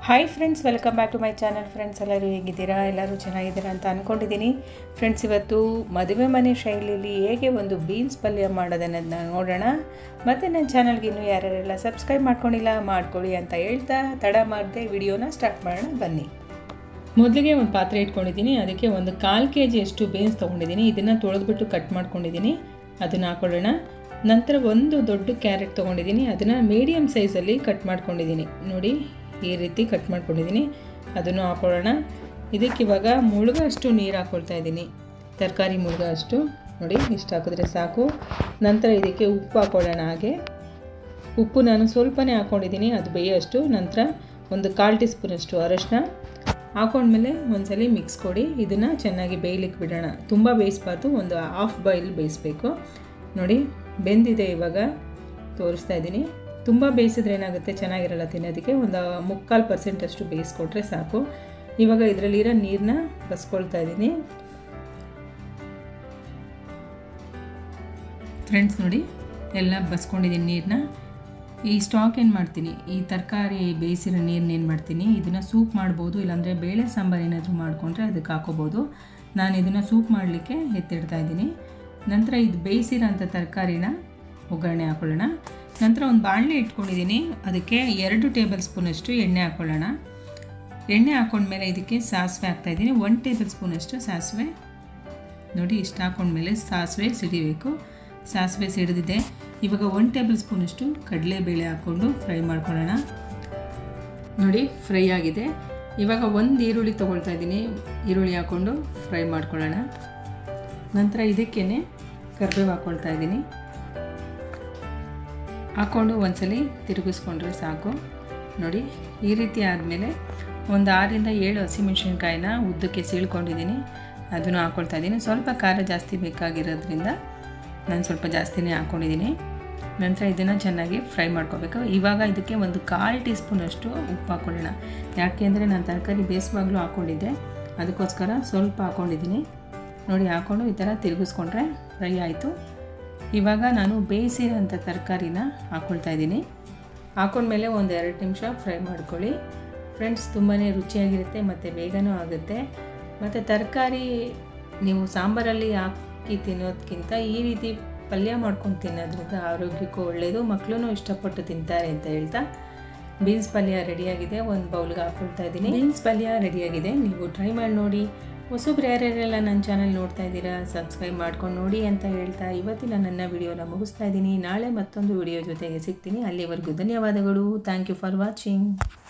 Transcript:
hi friends welcome back to my channel friends ಎಲ್ಲರೂ ಹೇಗಿದ್ದೀರಾ ಎಲ್ಲರೂ ಚೆನ್ನಾಗಿದ್ದೀರಾ ಅಂತ ಅಂದ್ಕೊಂಡಿದ್ದೀನಿ ಫ್ರೆಂಡ್ಸ್ ಇವತ್ತು ಮದುವೆ ಮನೆ ಶೈಲಿಯಲ್ಲಿ ಹೇಗೆ ಒಂದು ಬೀನ್ಸ್ ಪಲ್ಯ ಮಾಡೋದನ್ನೋದನ್ನ ನೋಡೋಣ ಮತ್ತು ನನ್ನ ಚಾನಲ್ಗೆ ಇನ್ನೂ ಯಾರ್ಯಾರೆಲ್ಲ ಸಬ್ಸ್ಕ್ರೈಬ್ ಮಾಡ್ಕೊಂಡಿಲ್ಲ ಮಾಡ್ಕೊಳ್ಳಿ ಅಂತ ಹೇಳ್ತಾ ತಡ ಮಾಡದೆ ವಿಡಿಯೋನ ಸ್ಟಾರ್ಟ್ ಮಾಡೋಣ ಬನ್ನಿ ಮೊದಲಿಗೆ ಒಂದು ಪಾತ್ರೆ ಇಟ್ಕೊಂಡಿದ್ದೀನಿ ಅದಕ್ಕೆ ಒಂದು ಕಾಲು ಕೆ ಜಿಯಷ್ಟು ಬೀನ್ಸ್ ತೊಗೊಂಡಿದ್ದೀನಿ ಇದನ್ನು ತೊಳೆದ್ಬಿಟ್ಟು ಕಟ್ ಮಾಡ್ಕೊಂಡಿದ್ದೀನಿ ಅದನ್ನು ಹಾಕೊಳ್ಳೋಣ ನಂತರ ಒಂದು ದೊಡ್ಡ ಕ್ಯಾರೆಟ್ ತೊಗೊಂಡಿದ್ದೀನಿ ಅದನ್ನು ಮೀಡಿಯಮ್ ಸೈಜಲ್ಲಿ ಕಟ್ ಮಾಡ್ಕೊಂಡಿದ್ದೀನಿ ನೋಡಿ ಈ ರೀತಿ ಕಟ್ ಮಾಡ್ಕೊಂಡಿದ್ದೀನಿ ಅದನ್ನು ಹಾಕೊಳ್ಳೋಣ ಇದಕ್ಕೆ ಇವಾಗ ಮುಳುಗ ಅಷ್ಟು ನೀರು ಹಾಕ್ಕೊಳ್ತಾ ಇದ್ದೀನಿ ತರಕಾರಿ ಮುಳುಗ ಅಷ್ಟು ನೋಡಿ ಇಷ್ಟು ಹಾಕಿದ್ರೆ ಸಾಕು ನಂತರ ಇದಕ್ಕೆ ಉಪ್ಪು ಹಾಕೊಳ್ಳೋಣ ಹಾಗೆ ಉಪ್ಪು ನಾನು ಸ್ವಲ್ಪನೇ ಹಾಕ್ಕೊಂಡಿದ್ದೀನಿ ಅದು ಬೇಯೋಷ್ಟು ನಂತರ ಒಂದು ಕಾಲು ಟೀ ಸ್ಪೂನಷ್ಟು ಅರಶಿನ ಹಾಕೊಂಡ್ಮೇಲೆ ಒಂದ್ಸಲಿ ಮಿಕ್ಸ್ ಕೊಡಿ ಇದನ್ನು ಚೆನ್ನಾಗಿ ಬೇಯಲಿಕ್ಕೆ ಬಿಡೋಣ ತುಂಬ ಬೇಯಿಸ್ಬಾರ್ದು ಒಂದು ಹಾಫ್ ಬಾಯ್ಲ್ ಬೇಯಿಸ್ಬೇಕು ನೋಡಿ ಬೆಂದಿದೆ ಇವಾಗ ತೋರಿಸ್ತಾ ಇದ್ದೀನಿ ತುಂಬ ಬೇಯಿಸಿದ್ರೆ ಏನಾಗುತ್ತೆ ಚೆನ್ನಾಗಿರಲ್ಲ ತಿನ್ನೋದಕ್ಕೆ ಒಂದು ಮುಕ್ಕಾಲು ಪರ್ಸೆಂಟಷ್ಟು ಬೇಯಿಸ್ಕೊಟ್ರೆ ಸಾಕು ಇವಾಗ ಇದರಲ್ಲಿರೋ ನೀರನ್ನ ಬಸ್ಕೊಳ್ತಾ ಇದ್ದೀನಿ ಫ್ರೆಂಡ್ಸ್ ನೋಡಿ ಎಲ್ಲ ಬಸ್ಕೊಂಡಿದ್ದೀನಿ ನೀರನ್ನ ಈ ಸ್ಟಾಕ್ ಏನು ಮಾಡ್ತೀನಿ ಈ ತರಕಾರಿ ಬೇಯಿಸಿರೋ ನೀರನ್ನ ಏನು ಮಾಡ್ತೀನಿ ಇದನ್ನು ಸೂಪ್ ಮಾಡ್ಬೋದು ಇಲ್ಲಾಂದರೆ ಬೇಳೆ ಸಾಂಬಾರು ಏನಾದರೂ ಮಾಡಿಕೊಂಡ್ರೆ ಅದಕ್ಕೆ ಹಾಕೋಬೋದು ನಾನು ಇದನ್ನು ಸೂಪ್ ಮಾಡಲಿಕ್ಕೆ ಎತ್ತಿಡ್ತಾ ಇದ್ದೀನಿ ನಂತರ ಇದು ಬೇಯಿಸಿರೋಂಥ ತರಕಾರಿನ ಒಗ್ಗರಣೆ ಹಾಕೊಳ್ಳೋಣ ನಂತರ ಒಂದು ಬಾಣಲೆ ಇಟ್ಕೊಂಡಿದ್ದೀನಿ ಅದಕ್ಕೆ ಎರಡು ಟೇಬಲ್ ಸ್ಪೂನಷ್ಟು ಎಣ್ಣೆ ಹಾಕ್ಕೊಳ್ಳೋಣ ಎಣ್ಣೆ ಹಾಕೊಂಡ್ಮೇಲೆ ಇದಕ್ಕೆ ಸಾಸಿವೆ ಹಾಕ್ತಾಯಿದ್ದೀನಿ ಒನ್ ಟೇಬಲ್ ಸ್ಪೂನಷ್ಟು ಸಾಸಿವೆ ನೋಡಿ ಇಷ್ಟು ಹಾಕೊಂಡ್ಮೇಲೆ ಸಾಸಿವೆ ಸಿಡಿಬೇಕು ಸಾಸಿವೆ ಸಿಡಿದಿದೆ ಇವಾಗ ಒನ್ ಟೇಬಲ್ ಸ್ಪೂನಷ್ಟು ಕಡಲೆಬೇಳೆ ಹಾಕ್ಕೊಂಡು ಫ್ರೈ ಮಾಡ್ಕೊಳ್ಳೋಣ ನೋಡಿ ಫ್ರೈ ಆಗಿದೆ ಇವಾಗ ಒಂದು ಈರುಳ್ಳಿ ತೊಗೊಳ್ತಾ ಇದ್ದೀನಿ ಈರುಳ್ಳಿ ಹಾಕ್ಕೊಂಡು ಫ್ರೈ ಮಾಡ್ಕೊಳ್ಳೋಣ ನಂತರ ಇದಕ್ಕೇ ಕರಿಬೇವು ಹಾಕ್ಕೊಳ್ತಾ ಇದ್ದೀನಿ ಹಾಕ್ಕೊಂಡು ಒಂದ್ಸಲಿ ತಿರುಗಿಸ್ಕೊಂಡ್ರೆ ಸಾಕು ನೋಡಿ ಈ ರೀತಿ ಆದಮೇಲೆ ಒಂದು ಆರರಿಂದ ಏಳು ಹಸಿಮೆಣ್ಸಿನ್ಕಾಯಿನ ಉದ್ದಕ್ಕೆ ಸೀಳ್ಕೊಂಡಿದ್ದೀನಿ ಅದನ್ನು ಹಾಕ್ಕೊಳ್ತಾ ಇದ್ದೀನಿ ಸ್ವಲ್ಪ ಖಾರ ಜಾಸ್ತಿ ಬೇಕಾಗಿರೋದ್ರಿಂದ ನಾನು ಸ್ವಲ್ಪ ಜಾಸ್ತಿನೇ ಹಾಕ್ಕೊಂಡಿದ್ದೀನಿ ನಂತರ ಇದನ್ನು ಚೆನ್ನಾಗಿ ಫ್ರೈ ಮಾಡ್ಕೋಬೇಕು ಇವಾಗ ಇದಕ್ಕೆ ಒಂದು ಕಾಲು ಟೀ ಸ್ಪೂನಷ್ಟು ಉಪ್ಪು ಹಾಕ್ಕೊಳ್ಳೋಣ ಯಾಕೆ ಅಂದರೆ ನಾನು ತರಕಾರಿ ಬೇಯಿಸುವಾಗಲೂ ಹಾಕ್ಕೊಂಡಿದ್ದೆ ಅದಕ್ಕೋಸ್ಕರ ಸ್ವಲ್ಪ ಹಾಕ್ಕೊಂಡಿದ್ದೀನಿ ನೋಡಿ ಹಾಕ್ಕೊಂಡು ಈ ಥರ ತಿರುಗಿಸ್ಕೊಂಡ್ರೆ ಫ್ರೈ ಆಯಿತು ಇವಾಗ ನಾನು ಬೇಯಿಸಿರೋಂಥ ತರಕಾರಿನ ಹಾಕ್ಕೊಳ್ತಾ ಇದ್ದೀನಿ ಹಾಕೊಂಡ್ಮೇಲೆ ಒಂದು ಎರಡು ನಿಮಿಷ ಫ್ರೈ ಮಾಡ್ಕೊಳ್ಳಿ ಫ್ರೆಂಡ್ಸ್ ತುಂಬಾ ರುಚಿಯಾಗಿರುತ್ತೆ ಮತ್ತು ಬೇಗನೂ ಆಗುತ್ತೆ ಮತ್ತು ತರಕಾರಿ ನೀವು ಸಾಂಬಾರಲ್ಲಿ ಹಾಕಿ ತಿನ್ನೋದಕ್ಕಿಂತ ಈ ರೀತಿ ಪಲ್ಯ ಮಾಡ್ಕೊಂಡು ತಿನ್ನೋದ್ರಿಂದ ಆರೋಗ್ಯಕ್ಕೂ ಒಳ್ಳೆಯದು ಮಕ್ಕಳು ಇಷ್ಟಪಟ್ಟು ತಿಂತಾರೆ ಅಂತ ಹೇಳ್ತಾ ಬೀನ್ಸ್ ಪಲ್ಯ ರೆಡಿಯಾಗಿದೆ ಒಂದು ಬೌಲ್ಗೆ ಹಾಕ್ಕೊಳ್ತಾ ಇದ್ದೀನಿ ಬೀನ್ಸ್ ಪಲ್ಯ ರೆಡಿಯಾಗಿದೆ ನೀವು ಟ್ರೈ ಮಾಡಿ ನೋಡಿ ಹೊಸಬ್ರು ಯಾರ್ಯಾರೆಲ್ಲ ನನ್ನ ಚಾನಲ್ ನೋಡ್ತಾ ಇದ್ದೀರಾ ಸಬ್ಸ್ಕ್ರೈಬ್ ಮಾಡ್ಕೊಂಡು ನೋಡಿ ಅಂತ ಹೇಳ್ತಾ ಇವತ್ತಿನ ನನ್ನ ವಿಡಿಯೋನ ಮುಗಿಸ್ತಾ ಇದ್ದೀನಿ ನಾಳೆ ಮತ್ತೊಂದು ವಿಡಿಯೋ ಜೊತೆಗೆ ಸಿಗ್ತೀನಿ ಅಲ್ಲಿವರೆಗೂ ಧನ್ಯವಾದಗಳು ಥ್ಯಾಂಕ್ ಯು ಫಾರ್ ವಾಚಿಂಗ್